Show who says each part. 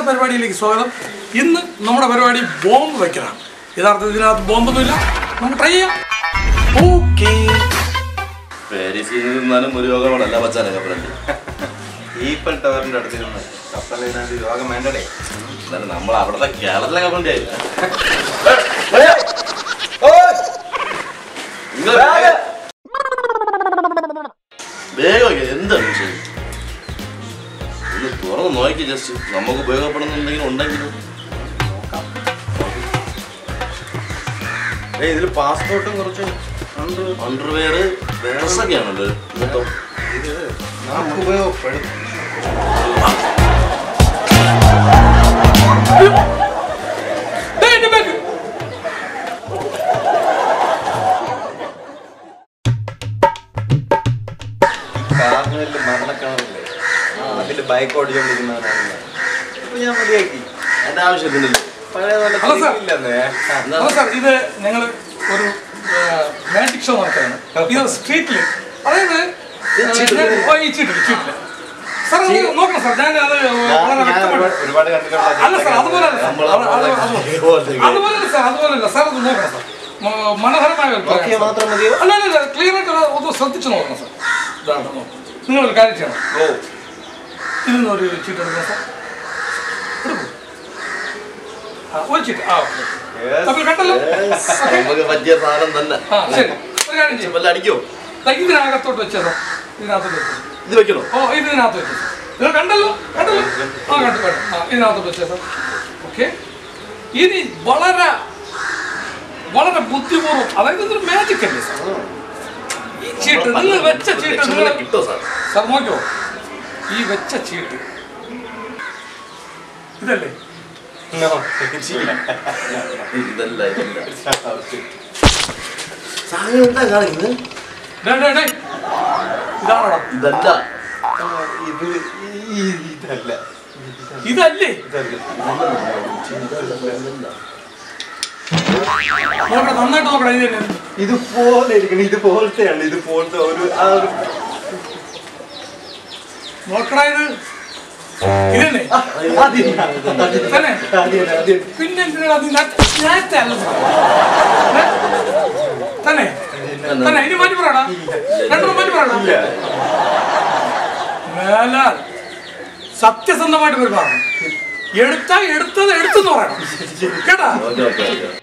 Speaker 1: പരിപാടിയിലേക്ക് സ്വാഗതം ഇന്ന് നമ്മുടെ പരിപാടി ബോംബ് വയ്ക്കലാണ് യഥാർത്ഥത്തിൽ ഇതിനകത്ത് ബോംബൊന്നുമില്ല നമുക്ക് ട്രൈ ചെയ്യാം ഓക്കേ
Speaker 2: പാരീസിൽ നിന്നാലും ഒരു രോഗമാണല്ല മച്ചാനെ കപ്പലണ്ടി
Speaker 3: ഈപ്പൽ ടവറിന്റെ അടുത്ത് നിന്ന് കപ്പലിനകത്ത് രോഗം വേണ്ടടേ
Speaker 2: എന്നാലും നമ്മൾ അവിടുത്തെ കേരളത്തിലെ കപ്പലണ്ടി ആയില്ല നിങ്ങൾ വേഗം വയ്ക്ക്. എന്താണ് വിഷയം ഒന്ന് തുറന്ന് നോക്കി ജസ്റ്റ് നമുക്ക് ഉപയോഗപ്പെടുന്നുണ്ടെങ്കിലും ഉണ്ടെങ്കിലും
Speaker 3: ഏയ് ഇതിൽ പാസ്പോർട്ടും കുറച്ച് ഉണ്ട്
Speaker 2: അണ്ടർവെയർ ഡ്രസ്സൊക്കെയാണല്ലോ മൊത്തം
Speaker 3: ഇത് നമുക്ക് ഉപയോഗപ്പെടും
Speaker 1: ദേ, എന്റെ ബാഗ്.
Speaker 3: കാർണിവലിൽ മരണക്കിണറില്ലേ അതില് ബൈക്ക് ഓടിച്ചോണ്ടിരിക്കുന്നവരാണ് ഞാൻ. ഇപ്പൊ ഞാൻ മതിയാക്കി
Speaker 2: എന്റെ ആവശ്യത്തിനില്ല
Speaker 3: പഴയ പോലെ
Speaker 1: ഹലോ സാർ.
Speaker 3: ഇല്ലെന്നേ
Speaker 1: ഹലോ സാർ ഇത് ഞങ്ങൾ ഒരു മാജിക് ഷോ നടക്കുകയാണ് ഇത് സ്ട്രീറ്റിൽ അതായത്
Speaker 2: ഇത് ചീട്ട്
Speaker 1: ഞാൻ- ഓ, ഈ ചീട്ടില് ചീട്ടില് സാർ അത് നോക്കണം സാർ ഞാൻ അത് വളരെ
Speaker 3: ഞാൻ
Speaker 1: വ്യക്തമായിട്ട്
Speaker 3: ഒരുപാട് ഒരുപാട് കണ്ടിട്ടുള്ള
Speaker 1: അല്ല സാർ അതുപോലെ അല്ല സാർ.
Speaker 2: നമ്മളെ
Speaker 1: അത് അത് അത് അതുപോലെ അല്ല സാർ അതുപോലെ അല്ല സാർ അത് നോക്കണം സാർ മ- മനോഹരമായ ഒരു plan
Speaker 3: നോക്കിയാൽ
Speaker 1: സാർ.
Speaker 3: മാത്രം മതിയോ
Speaker 1: അല്ല അല്ല അല്ല ക്ലിയർ ആയിട്ട് അത് ഒന്ന് ശ്രദ്ധിച്ച് നോക്കണം സാർ ഇതാണ് നോക്കണം നിങ്ങളൊരു കാര്യം ചെയ്യണം
Speaker 3: ഓ
Speaker 1: ഇതിൽ ഒരു ചീട്ട് എടുക്കണം സാർ എടുക്കൂ ആ ഒരു ചീട്ട് ആ ഓക്കെ
Speaker 3: Yes.
Speaker 1: അപ്പോൾ കണ്ടല്ലോ ഓക്കേ.
Speaker 2: നമുക്ക് പറ്റിയ സാധനം തന്നെ
Speaker 1: ആ ശരി ഒരു കാര്യം ചെയ്യും
Speaker 2: വല്ല അടിക്കോ
Speaker 1: ഇതിനകത്തോട്ട് വെച്ചതോ ഇതിനകത്തോട്ട് വെച്ചോ
Speaker 2: ഇത് വെക്കണോ
Speaker 1: ഓ ഇത് ഇതിനകത്ത് വെച്ചോ ഇത് കണ്ടല്ലോ കണ്ടല്ലോ ആ കണ്ടു കണ്ടു ആ ഇതിനകത്തോട്ട് വെച്ചോ ഓക്കെ ഇനി വളരെ വളരെ ബുദ്ധിപൂർവ്വം അതായത് ഇതൊരു മാജിക് അല്ലേ സാർ ഈ ചീട്ട് നിങ്ങൾ വെച്ച ചീട്ട് നിങ്ങൾ
Speaker 2: കിട്ടോ സാർ
Speaker 1: സാർ നോക്കിയോ ഈ വെച്ച ചീട്ട് ഇതല്ലേ
Speaker 3: No.
Speaker 2: ഇതല്ല ഇതല്ല സാധനം എന്താ കാണിക്കുന്നത്
Speaker 1: ഡേ, ഡേ, ഡേ. ഇതാണോടാ
Speaker 2: ഇതല്ല
Speaker 3: ആ, ഇത് ഈ- ഇതല്ല
Speaker 1: ഇതല്ലേ
Speaker 3: ഇതല്ല
Speaker 1: നോക്കടാ നന്നായിട്ട് നോക്കടാ ഇത് തന്നെ
Speaker 3: ഇതുപോലെ ഇരിക്കണം ഇതുപോലത്തെയാണ് ഇതുപോലത്തെ ഒരു ആ ഒരു
Speaker 1: നോക്കടാ ഇത് ഇതന്നെ
Speaker 3: അതില്ല, അതില്ല,
Speaker 1: തന്നെ
Speaker 3: അതില്ല, അതില്ല.
Speaker 1: പിന്നെ എന്തിനാ നീ നട്ട്- നേരത്തെ അല്ല ഏ? തന്നെ തന്നെ ഇനി മാറ്റി പറയടാ രണ്ടെണ്ണം മാറ്റി പറയടാ
Speaker 3: ഇല്ല.
Speaker 1: മേലാൽ സത്യസന്ധമായിട്ട് പെരുമാറണം എടുത്താ എടുത്തത് എടുത്തെന്ന് പറയണം കേട്ടാ
Speaker 2: ഓക്കെ ഓക്കെ ഓക്കെ